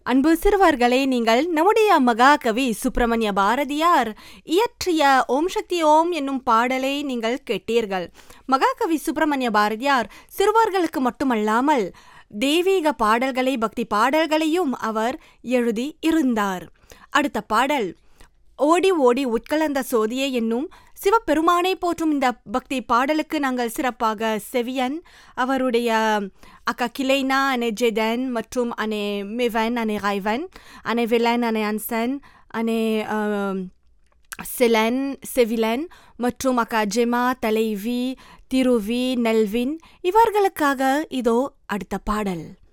அன்பு சிறுவர்களே நீங்கள் நம்முடைய மகாகவி சுப்பிரமணிய பாரதியார் இயற்றிய ஓம் சக்தி ஓம் என்னும் பாடலை நீங்கள் கேட்டீர்கள் மகாகவி சுப்பிரமணிய பாரதியார் சிறுவர்களுக்கு மட்டுமல்லாமல் தெய்வீக பாடல்களை பக்தி பாடல்களையும் அவர் எழுதி இருந்தார் அடுத்த பாடல் ஓடி ஓடி உட்கலந்த சோதியே என்னும் சிவபெருமானை போற்றும் இந்த பக்தி பாடலுக்கு நாங்கள் சிறப்பாக செவியன் அவருடைய அக்கா கிளைனா அனே ஜெதன் மற்றும் அனே மிவன் அனே ரைவன் அனே விலன் அனே அன்சன் அனே ஆம், சிலன் செவிலன் மற்றும் அக்கா ஜெமா தலைவி திருவி நெல்வின் இவர்களுக்காக இதோ அடுத்த பாடல்